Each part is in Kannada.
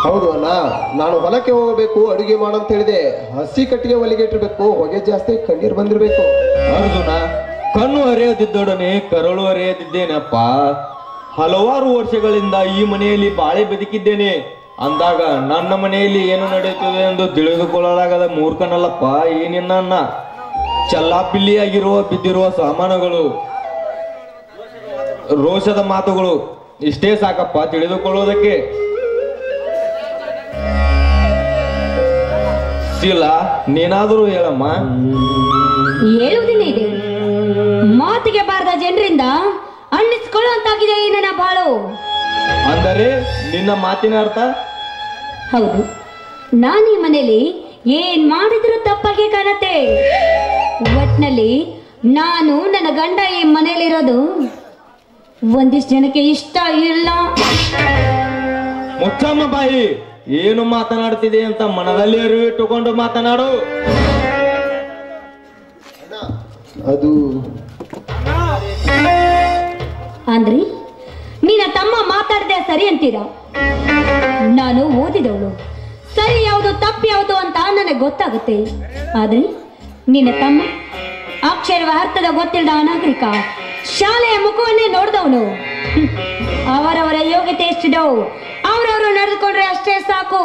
ಹೌದು ಅಣ್ಣ ನಾನು ಹೊಲಕ್ಕೆ ಹೋಗಬೇಕು ಅಡುಗೆ ಮಾಡಂತ ಹೇಳಿದೆ ಹಸಿ ಕಟ್ಟಿಗೆ ಒಲಿಗೆ ಇಟ್ಟಿರ್ಬೇಕು ಹೊಗೆ ಜಾಸ್ತಿ ಕಣ್ಣೀರ್ ಬಂದಿರ್ಬೇಕು ಅರ್ಜುನ ಕಣ್ಣು ಹರಿಯದಿದ್ದೊಡನೆ ಕರಳು ಹರಿಯದಿದ್ದೇನಪ್ಪ ಹಲವಾರು ವರ್ಷಗಳಿಂದ ಈ ಮನೆಯಲ್ಲಿ ಬಾಳೆ ಬದುಕಿದ್ದೇನೆ ಅಂದಾಗ ನನ್ನ ಮನೆಯಲ್ಲಿ ಏನು ನಡೆಯುತ್ತದೆ ಎಂದು ತಿಳಿದುಕೊಳ್ಳಲಾಗದ ಮೂರ್ಖನಲ್ಲಪ್ಪ ಈ ನಿನ್ನ ಚಲ್ಲಾಪಿಲ್ಲಿಯಾಗಿರುವ ಬಿದ್ದಿರುವ ಸಾಮಾನುಗಳು ರೋಷದ ಮಾತುಗಳು ಇಷ್ಟೇ ಸಾಕಪ್ಪ ತಿಳಿದುಕೊಳ್ಳುವುದಕ್ಕೆ ಶೀಲ ನೀನಾದರೂ ಹೇಳಮ್ಮ ಹೇಳುವುದಿಲ್ಲ ಇದೆ ಮಾತಿಗೆ ಬಾರದ ಜನರಿಂದ ಅನ್ನಿಸ್ಕೊಳ್ಳುವಂತಾಗಿದೆ ಈ ನನ್ನ ಬಾಳು ಅಂದರೆ ನಿನ್ನ ಮಾತಿನ ಅರ್ಥ ಹೌದು ನಾನು ಈ ಮನೇಲಿ ಏನ್ ಮಾಡಿದ್ರು ತಪ್ಪಾಗೆ ಕಾಣತ್ತೆ ಒಟ್ನಲ್ಲಿ ನಾನು ನನ್ನ ಗಂಡ ಈ ಮನೇಲಿರೋದು ಒಂದಿಷ್ಟು ಜನಕ್ಕೆ ಇಷ್ಟ ಇಲ್ಲ ಮುಚ್ಚಮ್ಮ ಬಾಯಿ ಏನು ಮಾತನಾಡ್ತಿದೆ ಅಂತ ಮನದಲ್ಲಿ ಅರಿವಿಟ್ಟುಕೊಂಡು ಮಾತನಾಡು ಅದು ಅಂದ್ರೆ ನಿನ್ನ ತಮ್ಮ ಮಾತಾಡದೆ ಸರಿ ಅಂತೀರಾ ನಾನು ಓದಿದವಳು ಸರಿ ಯಾವುದು ತಪ್ಪು ಯಾವುದು ಅಂತ ನನಗೆ ಗೊತ್ತಾಗುತ್ತೆ ಆದ್ರೆ ನಿನ್ನ ತಮ್ಮ ಅಕ್ಷರ ಅರ್ಥದ ಗೊತ್ತಿಲ್ಲದ ಅನಾಗರಿಕ ಶಾಲೆಯ ಮುಖವನ್ನೇ ನೋಡಿದವನು ಅವರವರ ಯೋಗ್ಯತೆ ಎಷ್ಟಿದೋ ಅವರವರು ನಡೆದುಕೊಂಡ್ರೆ ಅಷ್ಟೇ ಸಾಕು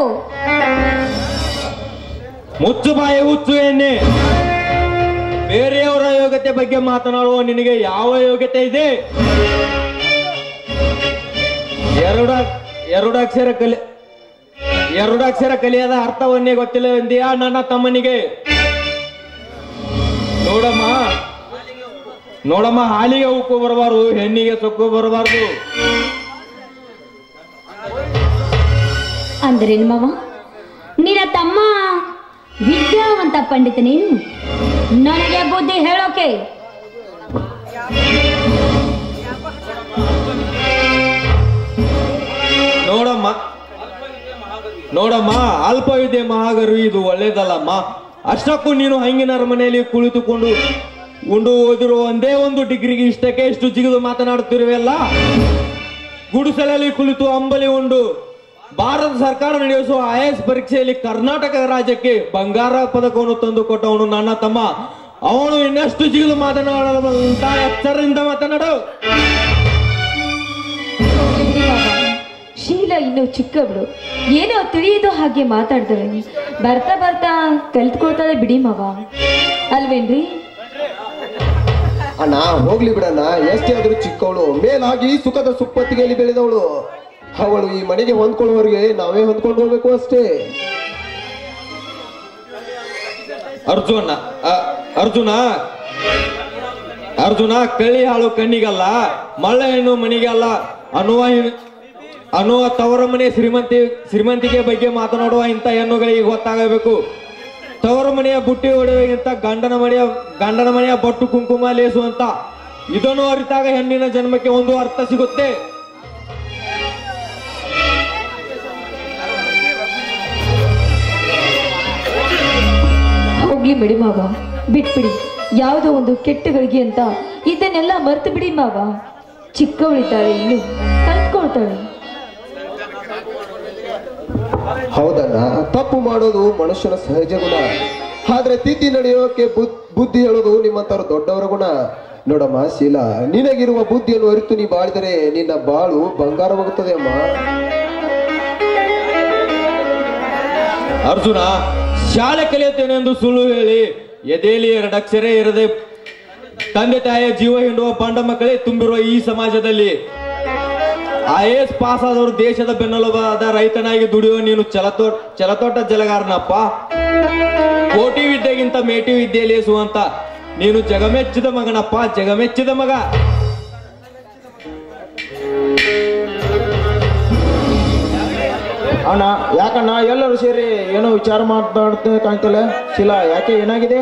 ಮುಚ್ಚು ಬಾಯಿ ಹುಚ್ಚು ಎನ್ನೆ ಬೇರೆಯವರ ಯೋಗ್ಯತೆ ಬಗ್ಗೆ ಮಾತನಾಡುವ ನಿನಗೆ ಯಾವ ಯೋಗ್ಯತೆ ಇದೆ ಎರಡು ಎರಡು ಅಕ್ಷರ ಕಲಿ ಎರಡು ಅಕ್ಷರ ಕಲಿಯದ ಅರ್ಥವನ್ನೇ ಗೊತ್ತಿಲ್ಲ ಎಂದಿಯಾ ನನ್ನ ತಮ್ಮನಿಗೆ ನೋಡಮ್ಮ ನೋಡಮ್ಮ ಹಾಲಿಗೆ ಉಕ್ಕು ಬರಬಾರ್ದು ಹೆಣ್ಣಿಗೆ ಸೊಕ್ಕು ಬರಬಾರ್ದು ಅಂದ್ರೆ ಮಾವ ನಿನ್ನ ತಮ್ಮ ವಿದ್ಯಾವಂತ ಪಂಡಿತ ನೀನು ನನಗೆ ಬುದ್ಧಿ ಹೇಳೋಕೆ ನೋಡಮ್ಮ ನೋಡಮ್ಮ ಅಲ್ಪವಿದ್ಯೆ ಮಹಾಗರು ಇದು ಒಳ್ಳೇದಲ್ಲಮ್ಮ ಅಷ್ಟಕ್ಕೂ ನೀನು ಹಂಗಿನರ ಮನೆಯಲ್ಲಿ ಕುಳಿತುಕೊಂಡು ಉಂಡು ಓದಿರುವ ಒಂದೇ ಒಂದು ಡಿಗ್ರಿಗೆ ಇಷ್ಟಕ್ಕೆ ಇಷ್ಟು ಜಿಗಿದು ಮಾತನಾಡುತ್ತಿರುವೆಲ್ಲ ಗುಡಿಸಲಲ್ಲಿ ಕುಳಿತು ಅಂಬಲಿ ಉಂಡು ಭಾರತ ಸರ್ಕಾರ ನಡೆಸುವ ಐ ಎಸ್ ಪರೀಕ್ಷೆಯಲ್ಲಿ ಕರ್ನಾಟಕ ರಾಜ್ಯಕ್ಕೆ ಬಂಗಾರ ಪದಕವನ್ನು ತಂದು ಕೊಟ್ಟವನು ನನ್ನ ತಮ್ಮ ಅವನು ಇನ್ನಷ್ಟು ಜಿಗಿದು ಮಾತನಾಡದಂತ ಎಚ್ಚರದಿಂದ ಮಾತನಾಡು ಶೀಲ ಇನ್ನು ಚಿಕ್ಕವಳು ಏನೋ ತಿಳಿಯದು ಹಾಗೆ ಮಾತಾಡ್ತಾಳೆ ಬರ್ತಾ ಬರ್ತಾ ಕಲ್ತ್ಕೊಳ್ತಾಳೆ ಬಿಡಿ ಮಾವ ಅಲ್ವೇನ್ರಿ ಅಣ್ಣ ಹೋಗ್ಲಿ ಬಿಡಣ್ಣ ಎಷ್ಟೇ ಆದ್ರೂ ಚಿಕ್ಕವಳು ಮೇಲಾಗಿ ಸುಖದ ಸುಪ್ಪತ್ತಿಗೆಯಲ್ಲಿ ಬೆಳೆದವಳು ಅವಳು ಈ ಮನೆಗೆ ಹೊಂದ್ಕೊಳ್ಳುವವರೆಗೆ ನಾವೇ ಹೊಂದ್ಕೊಂಡು ಹೋಗ್ಬೇಕು ಅಷ್ಟೇ ಅರ್ಜುನ ಅ- ಅರ್ಜುನ ಅರ್ಜುನ ಕಳಿ ಹಾಳು ಕಣ್ಣಿಗಲ್ಲ ಮಳ್ಳ ಹೆಣ್ಣು ಮಣಿಗಲ್ಲ ಅನ್ನುವ ಹಿನ್- ಅನ್ನುವ ತವರ ಮನೆ ಶ್ರೀಮಂತಿ ಶ್ರೀಮಂತಿಕೆ ಬಗ್ಗೆ ಮಾತನಾಡುವ ಇಂಥ ಹೆಣ್ಣುಗಳಿಗೆ ಗೊತ್ತಾಗಬೇಕು ತವರ ಮನೆಯ ಬುಟ್ಟಿ ಹೊಡೆಯುವಂತ ಗಂಡನ ಮನೆಯ ಗಂಡನ ಮನೆಯ ಬಟ್ಟು ಕುಂಕುಮ ಲೇಸುವಂತ ಇದನ್ನು ಅರಿತಾಗ ಹೆಣ್ಣಿನ ಜನ್ಮಕ್ಕೆ ಒಂದು ಅರ್ಥ ಸಿಗುತ್ತೆ ಹೋಗ್ಲಿ ಬಿಡಿ ಮಾವ ಬಿಟ್ಬಿಡಿ ಯಾವುದೋ ಒಂದು ಕೆಟ್ಟಗಳಿಗೆ ಅಂತ ಇದನ್ನೆಲ್ಲ ಮರ್ತು ಬಿಡಿ ಮಾವ ಚಿಕ್ಕವಳಿದ್ದಾಳೆ ಇನ್ನು ಕಲ್ತ್ಕೊಳ್ತಾಳೆ ಹೌದಣ್ಣ ತಪ್ಪು ಮಾಡೋದು ಮನುಷ್ಯನ ಸಹಜ ಗುಣ ಆದ್ರೆ ತಿದ್ದಿ ನಡೆಯೋಕೆ ಬುದ್- ಬುದ್ಧಿ ಹೇಳೋದು ನಿಮ್ಮಂತರ ದೊಡ್ಡವರ ಗುಣ ನೋಡಮ್ಮ ಶೀಲಾ ನಿನಗಿರುವ ಬುದ್ಧಿಯನ್ನು ಅರಿತು ನೀ ಬಾಳಿದರೆ ನಿನ್ನ ಬಾಳು ಬಂಗಾರವಾಗುತ್ತದೆ ಅಮ್ಮ ಅರ್ಜುನ ಶಾಲೆ ಕಲಿಯುತ್ತೇನೆ ಎಂದು ಸುಳ್ಳು ಹೇಳಿ ಎದೆಯಲ್ಲಿ ಎರಡಕ್ಷರ ಇರದೆ ತಂದೆ ತಾಯಿಯ ಜೀವ ಹಿಂಡುವ ಬಂಡ ಮಕ್ಕಳೇ ತುಂಬಿರುವ ಈ ಸಮಾಜದಲ್ಲಿ ಐ ಎಸ್ ಪಾಸ್ ಆದವರು ದೇಶದ ಬೆನ್ನೆಲುಬಾದ ರೈತನಾಗಿ ದುಡಿಯುವ ನೀನು ಚಲತೋ ಚಲತೋಟ ಜಲಗಾರನಪ್ಪ ಕೋಟಿ ವಿದ್ಯೆಗಿಂತ ಮೇಟಿ ವಿದ್ಯೆ ಲೇಸುವಂತ ನೀನು ಜಗಮೆಚ್ಚಿದ ಮಗನಪ್ಪ ಜಗಮೆಚ್ಚಿದ ಮಗ ಅಣ್ಣ ಯಾಕಣ್ಣ ಎಲ್ಲರೂ ಸೇರಿ ಏನೋ ವಿಚಾರ ಮಾತಾಡ್ತಾ ಕಾಣ್ತಲ್ಲ ಶಿಲಾ ಯಾಕೆ ಏನಾಗಿದೆ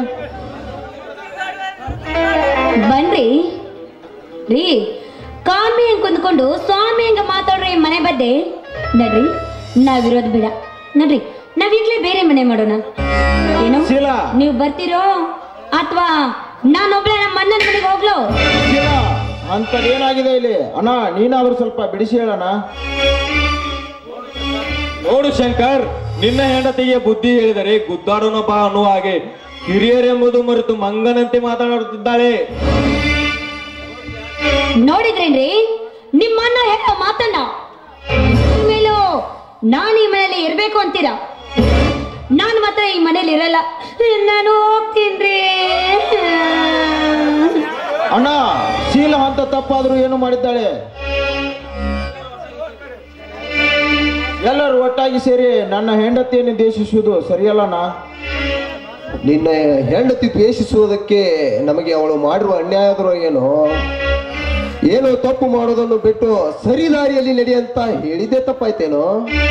ಬನ್ರಿ ರೀ ಕಾಮಿ ಹಂಗ್ ಕುಂದ್ಕೊಂಡು ಸ್ವಾಮಿ ಹಂಗ ಮಾತಾಡ್ರಿ ಮನೆ ಬದ್ದೆ ನಡ್ರಿ ನಾವಿರೋದ್ ಬೇಡ ನಡ್ರಿ ನಾವೀಗ್ಲೇ ಬೇರೆ ಮನೆ ಮಾಡೋಣ ಏನು ಶೀಲಾ ನೀವು ಬರ್ತೀರೋ ಅಥವಾ ನಾನೊಬ್ಳೆ ನಮ್ಮ ಅಣ್ಣನ ಮನೆಗೆ ಹೋಗ್ಲೋ ಶಿಲಾ ಅಂತದ್ ಏನಾಗಿದೆ ಇಲ್ಲಿ ಅಣ್ಣ ನೀನಾದ್ರೂ ಸ್ವಲ್ಪ ಬಿಡಿಸಿ ಹೇಳಣ್ಣ ನೋಡು ಶಂಕರ್ ನಿನ್ನ ಹೆಂಡತಿಗೆ ಬುದ್ಧಿ ಹೇಳಿದರೆ ಗುದ್ದಾಡೋಣ ಬಾ ಅನ್ನುವ ಹಾಗೆ ಹಿರಿಯರೆಂಬುದು ಮರೆತು ಮಂಗನಂತೆ ಮಾತನಾಡುತ್ತಿದ್ದಾಳೆ ನೋಡಿದ್ರೇನ್ರಿ ನಿಮ್ಮನ್ನ ಹೇಳೋ ಮಾತನ್ನ ಮೇಲೂ ನಾನು ಈ ಮನೇಲಿ ಇರ್ಬೇಕು ಅಂತೀರಾ ನಾನು ಮಾತ್ರ ಈ ಮನೇಲಿ ಇರಲ್ಲ ನಾನು ಹೋಗ್ತೀನ್ರಿ ಅಣ್ಣ ಶೀಲ ಅಂತ ತಪ್ಪಾದ್ರೂ ಏನು ಮಾಡಿದ್ದಾಳೆ ಎಲ್ಲರೂ ಒಟ್ಟಾಗಿ ಸೇರಿ ನನ್ನ ಹೆಂಡತಿಯನ್ನು ದ್ವೇಷಿಸುವುದು ಸರಿಯಲ್ಲಣ್ಣ ನಿನ್ನ ಹೆಂಡತಿ ದ್ವೇಷಿಸುವುದಕ್ಕೆ ನಮಗೆ ಅವಳು ಮಾಡಿರುವ ಅನ್ಯಾಯದ್ರು ಏನೋ ಏನೋ ತಪ್ಪು ಮಾಡೋದನ್ನು ಬಿಟ್ಟು ಸರಿ ದಾರಿಯಲ್ಲಿ ನಡೆಯಂತ ಹೇಳಿದ್ದೆ ತಪ್ಪಾಯ್ತೇನೋ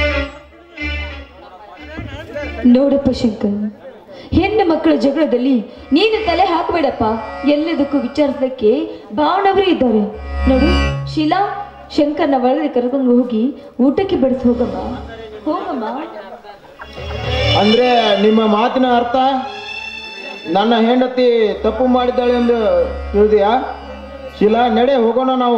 ನೋಡಪ್ಪ ಶಂಕರ್ ಹೆಣ್ಣು ಮಕ್ಕಳ ಜಗಳದಲ್ಲಿ ನೀನು ತಲೆ ಹಾಕಬೇಡಪ್ಪ ಎಲ್ಲದಕ್ಕೂ ವಿಚಾರಿಸಲಿಕ್ಕೆ ಭಾವನವರು ಇದ್ದಾರೆ ನೋಡು ಶೀಲಾ ಶಂಕರ್ನ ಒಳಗೆ ಕರ್ಕೊಂಡು ಹೋಗಿ ಊಟಕ್ಕೆ ಬಡಿಸಿ ಹೋಗಮ್ಮ ಹೋಗಮ್ಮ ಅಂದ್ರೆ ನಿಮ್ಮ ಮಾತಿನ ಅರ್ಥ ನನ್ನ ಹೆಂಡತಿ ತಪ್ಪು ಮಾಡಿದ್ದಾಳೆ ಎಂದು ತಿಳಿದೆಯಾ ಶೀಲಾ ನಡೆ ಹೋಗೋಣ ನಾವು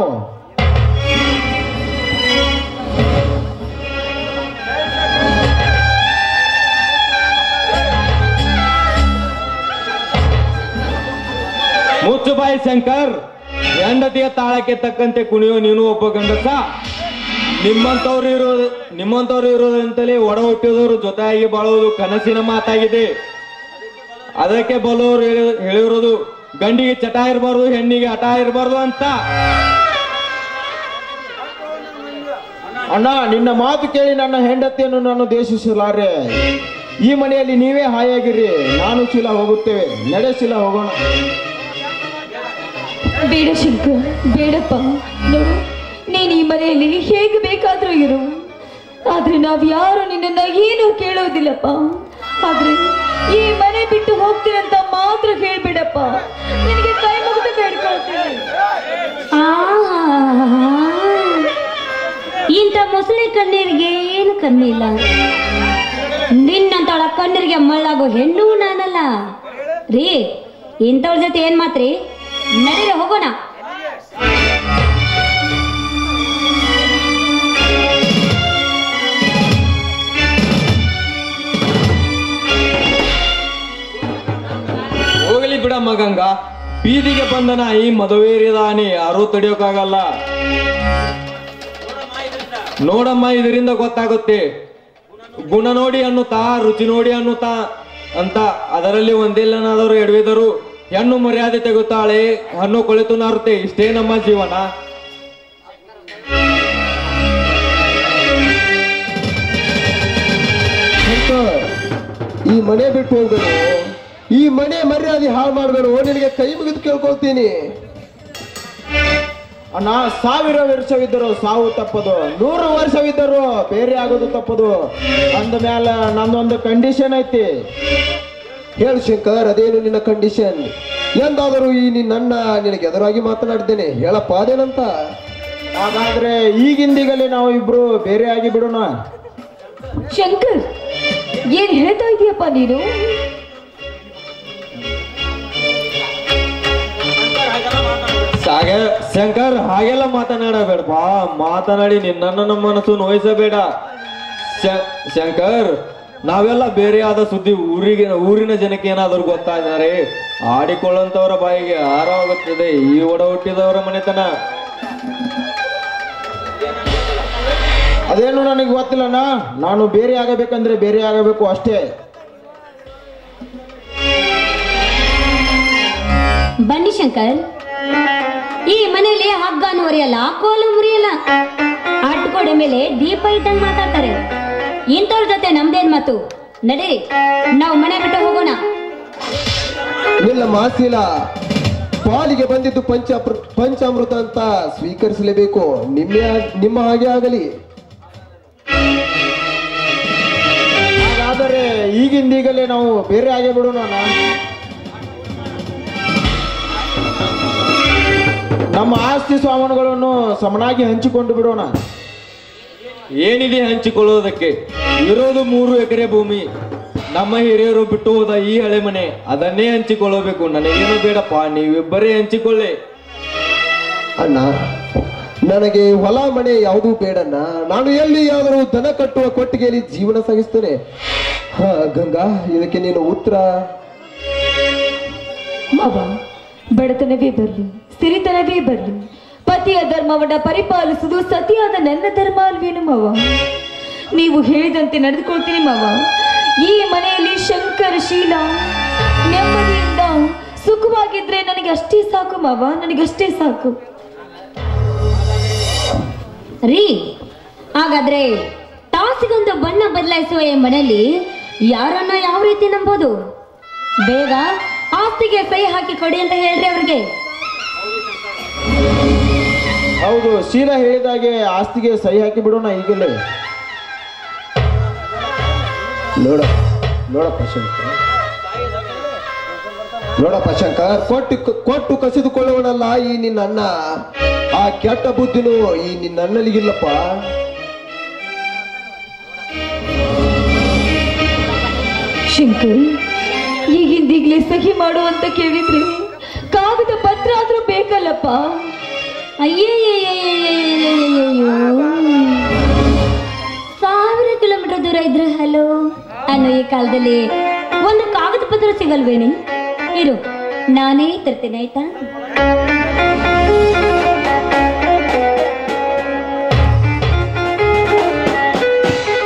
ಮುಚ್ಚು ಬಾಯಿ ಶಂಕರ್ ಹೆಂಡತಿಯ ತಾಳಕ್ಕೆ ತಕ್ಕಂತೆ ಕುಣಿಯೋ ನೀನು ಒಬ್ಬ ಗಂಡಸ ನಿಮ್ಮಂತವ್ರು ಇರೋದು ನಿಮ್ಮಂತವ್ರು ಇರೋದಂತಲೇ ಒಡ ಹುಟ್ಟಿದವರು ಜೊತೆಯಾಗಿ ಬಾಳುವುದು ಕನಸಿನ ಮಾತಾಗಿದೆ ಅದಕ್ಕೆ ಬಲವರು ಹೇಳಿ- ಹೇಳಿರೋದು ಗಂಡಿಗೆ ಚಟ ಇರಬಾರ್ದು ಹೆಣ್ಣಿಗೆ ಹಠ ಇರಬಾರ್ದು ಅಂತ ಅಣ್ಣ ನಿನ್ನ ಮಾತು ಕೇಳಿ ನನ್ನ ಹೆಂಡತಿಯನ್ನು ನಾನು ದ್ವೇಷಿಸಲಾರೆ ಈ ಮನೆಯಲ್ಲಿ ನೀವೇ ಹಾಯಾಗಿರಿ ನಾನು ಶೀಲ ಹೋಗುತ್ತೇವೆ ನಡೆ ಶೀಲ ಹೋಗೋಣ ಬೇಡ ಶಂಕರ್ ಬೇಡಪ್ಪ ನೋಡು ನೀನು ಈ ಮನೆಯಲ್ಲಿ ಹೇಗೆ ಬೇಕಾದ್ರೂ ಇರು ಆದ್ರೆ ನಾವ್ ಯಾರು ನಿನ್ನನ್ನ ಏನು ಕೇಳೋದಿಲ್ಲಪ್ಪ ಆದ್ರೆ ಈ ಮನೆ ಬಿಟ್ಟು ಹೋಗ್ತೀರಂತ ಮಾತ್ರ ಹೇಳ್ಬೇಡಪ್ಪ ನಿನಗೆ ಕೈ ಮುಗಿದು ಬೇಡ್ಕೊಳ್ತೀನಿ ಆಹಾ. ಇಂಥ ಮೊಸಳೆ ಕಣ್ಣೀರಿಗೆ ಏನು ಕಣ್ಣಿಲ್ಲ ನಿನ್ನಂತಳ ಕಣ್ಣೀರಿಗೆ ಮಳ್ಳಾಗೋ ಹೆಣ್ಣು ನಾನಲ್ಲ ರೀ ಇಂಥವ್ರ ಜೊತೆ ಏನ್ ಮಾತ್ರಿ ನಡೀರಿ ಹೋಗೋಣ ಹೋಗಲಿ ಬಿಡಮ್ಮ ಗಂಗಾ ಬೀದಿಗೆ ಬಂದನ ಈ ಮದುವೇರಿದಾನಿ ಯಾರೂ ತಡಿಯೋಕ್ಕಾಗಲ್ಲ ನೋಡಮ್ಮ ಇದರಿಂದ ಗೊತ್ತಾಗುತ್ತೆ ಗುಣ ನೋಡಿ ಅನ್ನುತ್ತಾ ರುಚಿ ನೋಡಿ ಅನ್ನುತ್ತಾ ಅಂತ ಅದರಲ್ಲಿ ಒಂದಿಲ್ಲನಾದರೂ ಎಡವಿದರು ಹೆಣ್ಣು ಮರ್ಯಾದೆ ತೆಗುತ್ತಾಳೆ ಹಣ್ಣು ಕೊಳೆತು ನಾರುತ್ತೆ ಇಷ್ಟೇ ನಮ್ಮ ಜೀವನ ಶಂಕರ್ ಈ ಮನೆ ಬಿಟ್ಟು ಹೋಗ್ಬೇಡು ಈ ಮನೆ ಮರ್ಯಾದೆ ಹಾಳು ಮಾಡಬೇಡು ನಿನಗೆ ಕೈ ಮುಗಿದು ಕೇಳ್ಕೊಳ್ತೀನಿ ಅಣ್ಣ ಸಾವಿರ ವರ್ಷವಿದ್ದರು ಸಾವು ತಪ್ಪದು ನೂರು ವರ್ಷವಿದ್ದರು ಬೇರೆ ಆಗೋದು ತಪ್ಪದು ಅಂದ ಮ್ಯಾಲ ನಂದೊಂದು ಕಂಡೀಷನ್ ಐತಿ ಹೇಳು ಶಂಕರ್ ಅದೇನು ನಿನ್ನ ಕಂಡೀಷನ್ ಎಂದಾದರೂ ಈ ನಿನ್ನ ನಿನಗೆ ಎದುರಾಗಿ ಮಾತನಾಡಿದ್ದೇನೆ ಹೇಳಪ್ಪ ಅದೇನಂತ ಹಾಗಾದ್ರೆ ಈಗಿಂದೀಗಲೇ ನಾವು ಇಬ್ರು ಬೇರೆ ಆಗಿ ಬಿಡೋಣ ಶಂಕರ್ ಏನ್ ಹೇಳ್ತಾ ಇದೀಯಪ್ಪ ನೀನು ಸಾಗ ಶಂಕರ್ ಹಾಗೆಲ್ಲ ಮಾತನಾಡಬೇಡಪ್ಪ ಮಾತನಾಡಿ ನಿನ್ನನ್ನು ನಮ್ಮ ಮನಸ್ಸು ನೋಯಿಸಬೇಡ ಶ- ಶಂಕರ್ ನಾವೆಲ್ಲ ಬೇರೆ ಆದ ಸುದ್ದಿ ಊರಿಗೆ ಊರಿನ ಜನಕ್ಕೆ ಏನಾದರೂ ಗೊತ್ತಾದರೆ ಆಡಿಕೊಳ್ಳುವಂತವರ ಬಾಯಿಗೆ ಆರವಾಗುತ್ತದೆ ಈ ಒಡ ಹುಟ್ಟಿದವರ ಮನೆತನ ಅದೇನು ನನಗೆ ಗೊತ್ತಿಲ್ಲಣ್ಣ ನಾನು ಬೇರೆ ಆಗಬೇಕಂದ್ರೆ ಬೇರೆ ಆಗಬೇಕು ಅಷ್ಟೇ ಬನ್ನಿ ಶಂಕರ್ ಈ ಮನೆಯಲ್ಲಿ ಹಗ್ಗನು ಮುರಿಯಲ್ಲ ಕೋಲು ಮುರಿಯಲ್ಲ ಅಟ್ಕೋಡೆ ಮೇಲೆ ದೀಪ ಇದ್ದಂಗೆ ಮಾತಾಡ್ತಾರೆ ಇಂಥವ್ರ ಜೊತೆ ನಮ್ದೇನ್ ಮಾತು ನಡೀರಿ ನಾವು ಮನೆ ಬಿಟ್ಟು ಹೋಗೋಣ ಇಲ್ಲ ಮಾಸಿಲ ಪಾಲಿಗೆ ಬಂದಿದ್ದು ಪಂಚ ಪಂಚಾಮೃತ ಅಂತ ಸ್ವೀಕರಿಸಲೇಬೇಕು ನಿಮ್ಮ ನಿಮ್ಮ ಹಾಗೆ ಆಗಲಿ ಹಾಗಾದರೆ ಈಗಿಂದೀಗಲೇ ನಾವು ಬೇರೆ ಆಗೇ ಬಿಡೋಣ ಅಣ್ಣ. ನಮ್ಮ ಆಸ್ತಿ ಸಾಮಾನುಗಳನ್ನು ಸಮನಾಗಿ ಹಂಚಿಕೊಂಡು ಬಿಡೋಣ ಏನಿದೆ ಹಂಚಿಕೊಳ್ಳುವುದಕ್ಕೆ ಇರೋದು ಮೂರು ಎಕರೆ ಭೂಮಿ ನಮ್ಮ ಹಿರಿಯರು ಬಿಟ್ಟು ಹೋದ ಈ ಹಳೆ ಮನೆ ಅದನ್ನೇ ಹಂಚಿಕೊಳ್ಳಬೇಕು ನನಗೇನು ಬೇಡಪ್ಪ ನೀವಿಬ್ಬರೇ ಹಂಚಿಕೊಳ್ಳಿ ಅಣ್ಣ ನನಗೆ ಹೊಲ ಮನೆ ಯಾವುದೂ ಬೇಡಣ್ಣ ನಾನು ಎಲ್ಲಿಯಾದರೂ ದನ ಕಟ್ಟುವ ಕೊಟ್ಟಿಗೆಯಲ್ಲಿ ಜೀವನ ಸಾಗಿಸ್ತೇನೆ ಹಾ ಗಂಗಾ ಇದಕ್ಕೆ ನೀನು ಉತ್ತರ ಮಾವ ಬಡತನವೇ ಬರಲಿ ಸಿರಿತನವೇ ಬರಲಿ ಪತಿಯ ಧರ್ಮವನ್ನ ಪರಿಪಾಲಿಸುವುದು ಸತಿಯಾದ ನನ್ನ ಧರ್ಮ ಅಲ್ವೇನು ಮಾವ ನೀವು ಹೇಳಿದಂತೆ ನಡೆದುಕೊಳ್ತೀನಿ ಮಾವ ಈ ಮನೆಯಲ್ಲಿ ಶಂಕರ ಶೀಲ ನೆಮ್ಮದಿಯಿಂದ ಸುಖವಾಗಿದ್ರೆ ನನಗೆ ಅಷ್ಟೇ ಸಾಕು ಮಾವ ನನಗಷ್ಟೇ ಸಾಕು ರೀ ಹಾಗಾದ್ರೆ ತಾಸಿಗೊಂದು ಬಣ್ಣ ಬದಲಾಯಿಸುವ ಈ ಮನೆಯಲ್ಲಿ ಯಾರನ್ನ ಯಾವ ರೀತಿ ನಂಬೋದು ಬೇಗ ಆಸ್ತಿಗೆ ಸಹಿ ಹಾಕಿ ಕೊಡಿ ಅಂತ ಹೇಳ್ರಿ ಅವ್ರಿಗೆ ಹೌದು ಶೀಲ ಹೇಳಿದಾಗೆ ಆಸ್ತಿಗೆ ಸಹಿ ಹಾಕಿ ಬಿಡೋಣ ಈಗಲೇ ನೋಡ ನೋಡಪ್ಪ ಶಂಕರ್ ನೋಡಪ್ಪ ಶಂಕರ್ ಕೊಟ್ಟು ಕೊಟ್ಟು ಕಸಿದುಕೊಳ್ಳುವನಲ್ಲ ಈ ನಿನ್ನ ಅಣ್ಣ ಆ ಕೆಟ್ಟ ಬುದ್ಧಿನೂ ಈ ನಿನ್ನ ಅಣ್ಣನಿಗಿಲ್ಲಪ್ಪ ಶಂಕರ್ ಈಗಿಂದೀಗ್ಲೇ ಸಹಿ ಮಾಡು ಅಂತ ಕೇಳಿದ್ರೆ ಕಾಗದ ಪತ್ರ ಆದ್ರೂ ಬೇಕಲ್ಲಪ್ಪ ಅಯ್ಯಯ್ಯಯ್ಯಯ್ಯಯ್ಯಯ್ಯಯ್ಯಯ್ಯಯ್ಯೋ. ಸಾವಿರ ಕಿಲೋಮೀಟರ್ ದೂರ ಇದ್ರೆ ಹಲೋ ಅನ್ನೋ ಈ ಕಾಲದಲ್ಲಿ ಒಂದು ಕಾಗದ ಪತ್ರ ಸಿಗಲ್ವೇನಿ ಇರು ನಾನೇ ತರ್ತೇನೆ ಆಯ್ತಾ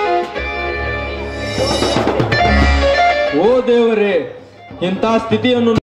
ಓ ದೇವರೇ ಇಂಥ ಸ್ಥಿತಿಯನ್ನು